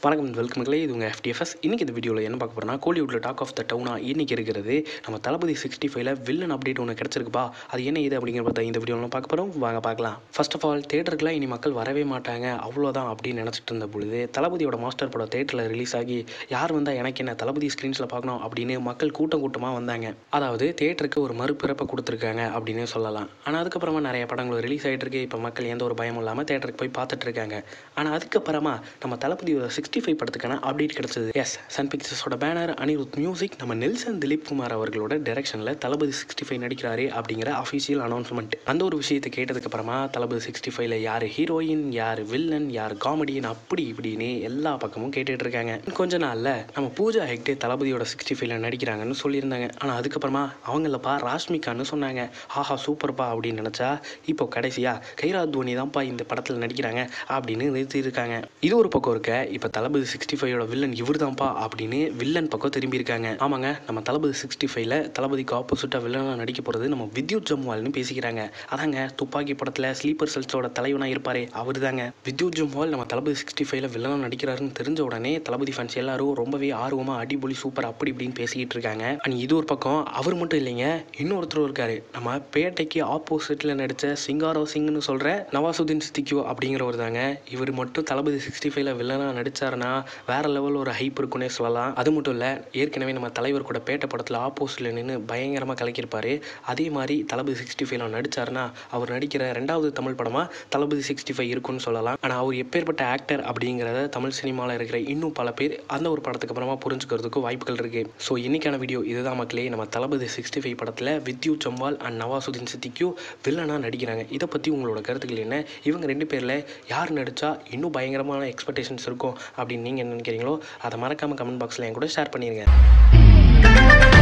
வணக்கம் வெல்கம் மக்களே இது உங்கள் எஃப்டிஎஃப்எஸ் இன்றைக்கி இந்த வீடியோவில் என்ன பார்க்க போகிறோம்னா கோலிவுட்டில் டாக் ஆஃப் த டவுனாக இன்றைக்கி இருக்கிறது நம்ம தளபதி சிக்ஸ்டி ஃபைவ்ல வில்லன் அப்டேட் ஒன்று கிடச்சிருக்குப்பா அது என்ன இது அப்படிங்கிற பார்த்தா இந்த வீடியோவில் பார்க்க போகிறோம் வாங்க பார்க்கலாம் ஃபர்ஸ்ட் ஆஃப் ஆல் தேட்டருக்குலாம் இனி மக்கள் வரவே மாட்டாங்க அவ்வளோதான் அப்படின்னு நினச்சிட்டு இருந்த பொழுது தளபதியோட மாஸ்டர் படம் தேட்டரில் ரிலீஸ் ஆகி யார் வந்தால் எனக்கு என்ன தளபதி ஸ்க்ரீன்ஸில் பார்க்கணும் அப்படின்னு மக்கள் கூட்டம் கூட்டமாக வந்தாங்க அதாவது தேட்டருக்கு ஒரு மறுபிறப்பை கொடுத்துருக்காங்க அப்படின்னு சொல்லலாம் ஆனால் அதுக்கப்புறமா நிறைய படங்கள் ரிலீஸ் ஆகிட்டு இருக்கு இப்போ மக்கள் எந்த ஒரு பயமும் இல்லாமல் தேட்டருக்கு போய் பார்த்துட்டு இருக்காங்க ஆனால் அதுக்கப்புறமா நம்ம தளபதியோட சிக்ஸ்டி ஃபைவ் படத்துக்கான அப்டேட் கிடைச்சது எஸ் சன் பிக்சர்ஸோட பேனர் அனிருத் மியூசிக் நம்ம நெல்சன் திலீப் குமார் அவர்களோட டைரக்ஷனில் தளபதி சிக்ஸ்டி ஃபைவ் நடிக்கிறாரு அப்படிங்கிற அஃபிஷியல் அனௌன்ஸ்மெண்ட் அந்த ஒரு விஷயத்தை கேட்டதுக்கப்புறமா தளபதி சிக்ஸ்டி ஃபைவ்ல யார் ஹீரோயின் யார் வில்லன் யார் காமெடியன் அப்படி இப்படின்னு எல்லா பக்கமும் கேட்டுட்டு இருக்காங்க கொஞ்ச நாளில் நம்ம பூஜா ஹெக்டே தளபதியோட சிக்ஸ்டி ஃபைவ்ல நடிக்கிறாங்கன்னு சொல்லியிருந்தாங்க ஆனால் அதுக்கப்புறமா அவங்களப்பா ராஷ்மிகான்னு சொன்னாங்க ஆஹா சூப்பர்ப்பா அப்படின்னு நினச்சா இப்போ கடைசியா கைரா தோனி தான்ப்பா இந்த படத்தில் நடிக்கிறாங்க அப்படின்னு நிறுத்தியிருக்காங்க இது ஒரு பக்கம் இருக்க இப்போ தளபதி சிக்ஸ்டி ஃபைவோட வில்லன் இவர் தான்ப்பா அப்படின்னு வில்லன் பக்கம் திரும்பி இருக்காங்க ஆமாங்க நம்ம தளபதி சிக்ஸ்டி ஃபைவ்ல தளபதிக்கு ஆப்போசிட்டாக வில்லனாக நடிக்க போகிறது நம்ம வித்யுத் ஜம்வால்னு பேசிக்கிறாங்க அதாங்க துப்பாக்கி படத்தில் ஸ்லீப்பர் செல்ஸோட தலைவனாக இருப்பாரே அவர் தாங்க வித்யுத் ஜம்வால் நம்ம தளபதி சிக்ஸ்டி ஃபைவ்ல வில்லனாக நடிக்கிறாருன்னு தெரிஞ்ச உடனே தளபதி ஃபேன்ஸ் எல்லாரும் ரொம்பவே ஆர்வமாக அடிபொலி சூப்பர் அப்படி இப்படின்னு பேசிக்கிட்டு இருக்காங்க அண்ட் இது ஒரு பக்கம் அவர் மட்டும் இல்லைங்க இன்னொருத்தர் இருக்காரு நம்ம பேட்டைக்கு ஆப்போசிட்டில் நடித்த சிங்காரோ சிங்னு சொல்கிற நவாசுதீன் சித்திக்யோ அப்படிங்கிறவர் தாங்க இவர் மட்டும் தளபதி சிக்ஸ்டி ஃபைவ்ல வில்லனாக நடிச்சாருன்னா வேற லெவல் ஒரு ஹைப் இருக்குன்னே சொல்லலாம் அது மட்டும் இல்லை ஏற்கனவே நம்ம தலைவர் கூட பேட்டை படத்தில் ஆப்போசிட்டில் நின்று பயங்கரமாக கலக்கியிருப்பாரு அதே மாதிரி தளபதி சிக்ஸ்டி ஃபைவ்ல நடிச்சாருன்னா அவர் நடிக்கிற ரெண்டாவது தமிழ் படமாக தளபதி சிக்ஸ்டி ஃபைவ் இருக்குன்னு சொல்லலாம் ஆனால் அவர் எப்பேற்பட்ட ஆக்டர் அப்படிங்கிறத தமிழ் சினிமாவில் இருக்கிற இன்னும் பல பேர் அந்த ஒரு படத்துக்கு அப்புறமா புரிஞ்சுக்கிறதுக்கு வாய்ப்புகள் இருக்கு ஸோ இன்னைக்கான வீடியோ இதுதான் மக்களே நம்ம தளபதி சிக்ஸ்டி ஃபைவ் படத்தில் வித்யூ ஜம்வால் அண்ட் நவாசுதீன் சித்திக்கு வில்லனாக நடிக்கிறாங்க இதை பற்றி உங்களோட கருத்துக்கள் என்ன இவங்க ரெண்டு பேரில் யார் நடித்தா இன்னும் பயங்கரமான எக்ஸ்பெக்டேஷன்ஸ் இருக்கும் அப்படின்னு நீங்கள் என்ன நினைக்கிறீங்களோ அதை மறக்காமல் கமெண்ட் பாக்ஸில் என் கூட ஷேர் பண்ணிடுங்க